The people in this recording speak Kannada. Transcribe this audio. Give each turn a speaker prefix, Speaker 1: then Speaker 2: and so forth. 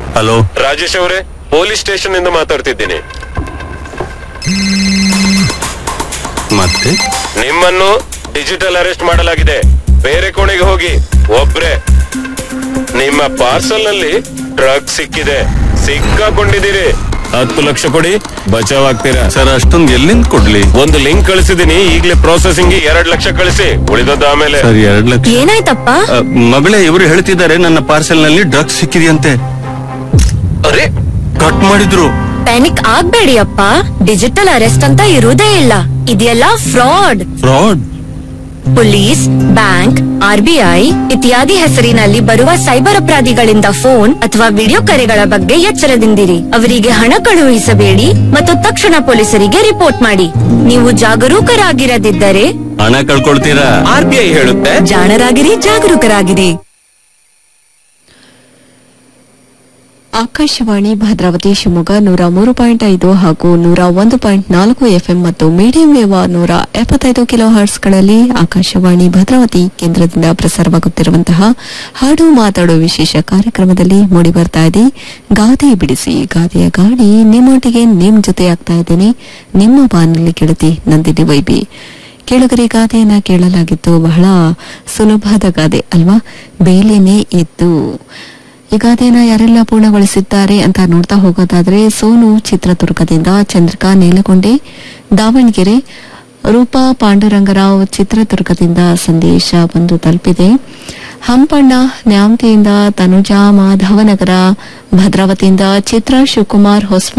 Speaker 1: ಹಲೋ
Speaker 2: ರಾಜೇಶ್ ಅವರೇ ಪೊಲೀಸ್ ಸ್ಟೇಷನ್ ಇಂದ ಮಾತಾಡ್ತಿದ್ದೀನಿ
Speaker 1: ಮತ್ತೆ
Speaker 2: ನಿಮ್ಮನ್ನು ಡಿಜಿಟಲ್ ಅರೆಸ್ಟ್ ಮಾಡಲಾಗಿದೆ ಬೇರೆ ಕೋಣೆಗೆ ಹೋಗಿ ಒಬ್ರೆ ನಿಮ್ಮ ಪಾರ್ಸಲ್ ನಲ್ಲಿ ಡ್ರಗ್ ಸಿಕ್ಕಿದೆ ಸಿಕ್ಕಾಕೊಂಡಿದ್ದೀರಿ ಹತ್ತು ಲಕ್ಷ ಕೊಡಿ ಬಚಾವ್ ಆಗ್ತೀರಾ
Speaker 1: ಸರ್ ಅಷ್ಟೊಂದು ಎಲ್ಲಿಂದ ಕೊಡ್ಲಿ
Speaker 2: ಒಂದು ಲಿಂಕ್ ಕಳಿಸಿದೀನಿ ಈಗಲೇ ಪ್ರೊಸೆಸಿಂಗ್ ಎರಡ್ ಲಕ್ಷ ಕಳಿಸಿ ಉಳಿದದ್ದು ಆಮೇಲೆ
Speaker 1: ಸರ್ ಎರಡ್ ಲಕ್ಷ
Speaker 3: ಏನಾಯ್ತಪ್ಪ
Speaker 1: ಅ, ಮಗಳೇ ಇವರು ಹೇಳ್ತಿದ್ದಾರೆ ನನ್ನ ಪಾರ್ಸೆಲ್ ನಲ್ಲಿ ಡ್ರಗ್ಸ್ ಸಿಕ್ಕಿದೆಯಂತೆ
Speaker 2: ಅರೆ
Speaker 1: ಕಟ್ ಮಾಡಿದ್ರು
Speaker 3: ಪ್ಯಾನಿಕ್ ಆಗ್ಬೇಡಿ ಅಪ್ಪ ಡಿಜಿಟಲ್ ಅರೆಸ್ಟ್ ಅಂತ ಇರುವುದೇ ಇಲ್ಲ ಇದೆಲ್ಲ fraud
Speaker 1: fraud
Speaker 3: police bank RBI ಇತ್ಯಾದಿ ಹೆಸರಿನಲ್ಲಿ ಬರುವ ಸೈಬರ್ ಅಪರಾಧಿಗಳಿಂದ ಫೋನ್ ಅಥವಾ ವಿಡಿಯೋ ಕರೆಗಳ ಬಗ್ಗೆ ಎಚ್ಚರದಿಂದಿರಿ ಅವರಿಗೆ ಹಣ ಕಳುಹಿಸಬೇಡಿ ಮತ್ತು ತಕ್ಷಣ ಪೊಲೀಸರಿಗೆ ರಿಪೋರ್ಟ್ ಮಾಡಿ ನೀವು ಜಾಗರೂಕರಾಗಿರದಿದ್ದರೆ
Speaker 1: ಹಣ ಕಳ್ಕೊಳ್ತೀರಾ
Speaker 2: ಆರ್ ಬಿ ಐ ಹೇಳುತ್ತೆ
Speaker 3: ಜಾಣರಾಗಿರಿ ಜಾಗರೂಕರಾಗಿರಿ
Speaker 4: ಆಕಾಶವಾಣಿ ಭದ್ರಾವತಿ ಶಿವಮೊಗ್ಗ ನೂರ ಮೂರು ಪಾಯಿಂಟ್ ಐದು ಹಾಗೂ ನೂರ ಒಂದು ಪಾಯಿಂಟ್ ನಾಲ್ಕು ಎಫ್ಎಂ ಮತ್ತು ಮೀಡಿಯಂ ವೇವ ನೂರ ಎಪ್ಪತ್ತೈದು ಕಿಲೋ ಹರ್ಟ್ಸ್ಗಳಲ್ಲಿ ಆಕಾಶವಾಣಿ ಭದ್ರಾವತಿ ಕೇಂದ್ರದಿಂದ ಪ್ರಸಾರವಾಗುತ್ತಿರುವಂತಹ ಹಾಡು ಮಾತಾಡೋ ವಿಶೇಷ ಕಾರ್ಯಕ್ರಮದಲ್ಲಿ ಮೂಡಿ ಬರ್ತಾ ಇದೆ ಗಾದೆ ಬಿಡಿಸಿ ಗಾದೆಯ ಗಾಡಿ ನಿಮ್ಮೊಟ್ಟಿಗೆ ನಿಮ್ ಜೊತೆ ಆಗ್ತಾ ಇದ್ದೇನೆ ನಿಮ್ಮ ಬಾನಲ್ಲಿ ಗೆಳತಿ ನಂದಿನಿ ವೈಬಿ ಕೇಳುಗರಿ ಗಾದೆಯನ್ನ ಕೇಳಲಾಗಿತ್ತು ಬಹಳ ಸುಲಭದ ಗಾದೆ ಅಲ್ವಾ ಬೇಲಿನೇ ಇದ್ದು ಈ ಗಾದೆಯನ್ನ ಯಾರೆಲ್ಲ ಪೂರ್ಣಗೊಳಿಸಿದ್ದಾರೆ ಅಂತ ನೋಡ್ತಾ ಹೋಗೋದಾದ್ರೆ ಸೋನು ಚಿತ್ರದುರ್ಗದಿಂದ ಚಂದ್ರಿಕಾ ನೇಲಗೊಂಡೆ ದಾವಣಗೆರೆ ರೂಪಾ ಪಾಂಡುರಂಗರಾವ್ ಚಿತ್ರದುರ್ಗದಿಂದ ಸಂದೇಶ ಬಂದು ತಲುಪಿದೆ ಹಂಪಣ್ಣ ನ್ಯಾಮತಿಯಿಂದ ತನುಜಾ ಮಾಧವನಗರ ಭದ್ರಾವತಿಯಿಂದ ಚಿತ್ರ ಶಿವಕುಮಾರ್ ಹೊಸ